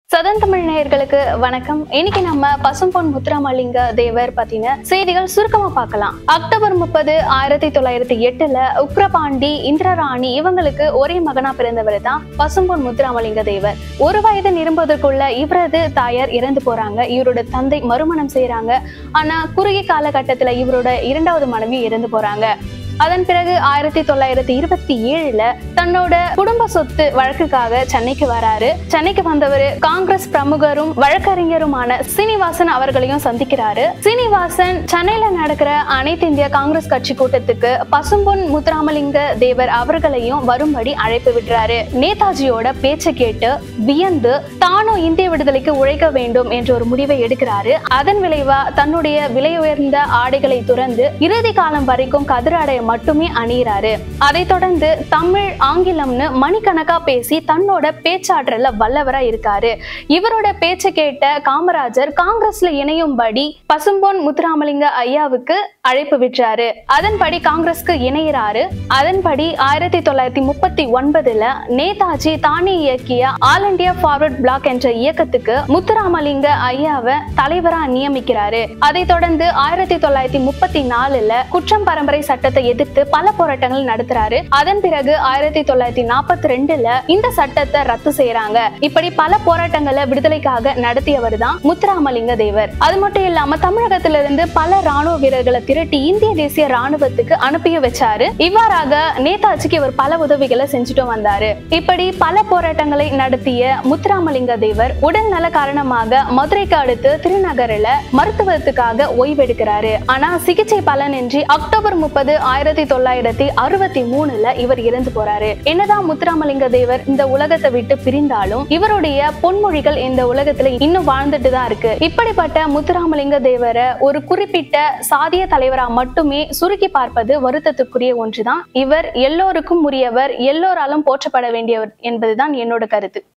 சதன் தமிழ் நேயர்களுக்கு வணக்கம் இன்னைக்கு நம்ம பசும்பொன் முத்துராமலிங்க தேவர் பத்தின செய்திகள் சுருக்கமா பார்க்கலாம் அக்டோபர் முப்பது ஆயிரத்தி தொள்ளாயிரத்தி எட்டுல உக்ரபாண்டி இந்திரராணி இவங்களுக்கு ஒரே மகனா பிறந்தவர் தான் பசும்பொன் முத்துராமலிங்க தேவர் ஒரு வயது நிரம்புவதற்குள்ள இவரது தாயார் இறந்து போறாங்க இவரோட தந்தை மறுமணம் செய்றாங்க ஆனா குறுகிய காலகட்டத்துல இவரோட இரண்டாவது மனைவி இறந்து போறாங்க அதன் பிறகு ஆயிரத்தி தொள்ளாயிரத்தி இருபத்தி ஏழுல தன்னோட குடும்ப சொத்து வழக்குக்காக சென்னைக்கு வராரு சென்னைக்கு வந்தவர் காங்கிரஸ் பிரமுகரும் வழக்கறிஞருமான சீனிவாசன் அவர்களையும் சந்திக்கிறாரு சீனிவாசன் சென்னையில நடக்கிற அனைத்து இந்திய காங்கிரஸ் கட்சி கூட்டத்துக்கு பசும்பொன் முத்துராமலிங்க தேவர் அவர்களையும் வரும்படி அழைப்பு விடுறாரு நேதாஜியோட பேச்சை கேட்டு வியந்து தானும் இந்திய விடுதலைக்கு உழைக்க வேண்டும் என்ற ஒரு முடிவை எடுக்கிறாரு அதன் விளைவா தன்னுடைய விலை உயர்ந்த ஆடைகளை துறந்து இறுதி காலம் வரைக்கும் கதிராடைய மட்டுமே அணியிறாரு அதைத் தொடர்ந்து தமிழ் ஆங்கிலம்னு மணிக்கணக்கா பேசி தன்னோட பேச்சாற்றல்ல வல்லவரா இருக்காரு இவரோட பேச்சை கேட்ட காமராஜர் காங்கிரஸ்ல இணையும்படி பசும்பொன் முத்துராமலிங்க ஐயாவுக்கு அழைப்பு விடுறாரு அதன்படி காங்கிரஸ்க்கு இணையிறாரு அதன்படி ஆயிரத்தி தொள்ளாயிரத்தி முப்பத்தி ஒன்பதுல நேதாஜி தானே இயக்கிய ஆல் இண்டியா ஃபார்வர்ட் பிளாக் என்ற இயக்கத்துக்கு முத்துராமலிங்க ஐயாவை தலைவரா நியமிக்கிறாரு அதைத் தொடர்ந்து ஆயிரத்தி தொள்ளாயிரத்தி முப்பத்தி நாலுல குற்றம் பரம்பரை சட்டத்தை எதிர்த்து பல போராட்டங்கள் நடத்துறாரு அதன் பிறகு ஆயிரத்தி தொள்ளாயிரத்தி நாற்பத்தி ரெண்டுல இந்த சட்டத்தை ரத்து செய்யறாங்க இப்படி பல போராட்டங்களை விடுதலைக்காக நடத்தியவர் தான் முத்துராமலிங்க தேவர் அது மட்டும் இல்லாம தமிழகத்திலிருந்து பல ராணுவ வீரர்களை திரட்டி இந்திய தேசிய ராணுவத்துக்கு அனுப்பியும் வச்சாரு இவ்வாறாக நேதாஜிக்கு இவர் பல உதவிகளை செஞ்சுட்டும் வந்தாரு இப்படி பல போராட்டங்களை நடத்திய முத்துராமலிங்க தேவர் உடல் நல காரணமாக மதுரைக்கு அடுத்து திருநகரில் மருத்துவத்துக்காக ஓய்வெடுக்கிறாரு ஆனா சிகிச்சை பலனின்றி அக்டோபர் முப்பது ஆயிரத்தி தொள்ளாயிரத்தி அறுபத்தி மூணுல இவர் இறந்து போறாரு என்னதான் முத்துராமலிங்க தேவர் இந்த உலகத்தை விட்டு பிரிந்தாலும் இவருடைய பொன்மொழிகள் இந்த உலகத்துல இன்னும் வாழ்ந்துட்டு தான் இருக்கு இப்படிப்பட்ட முத்துராமலிங்க தேவரை ஒரு குறிப்பிட்ட சாதிய தலைவரா மட்டுமே சுருக்கி பார்ப்பது வருத்தத்துக்குரிய ஒன்றுதான் இவர் எல்லோருக்கும் உரியவர் எல்லோராலும் போற்றப்பட வேண்டியவர் என்பதுதான் என்னோட கருத்து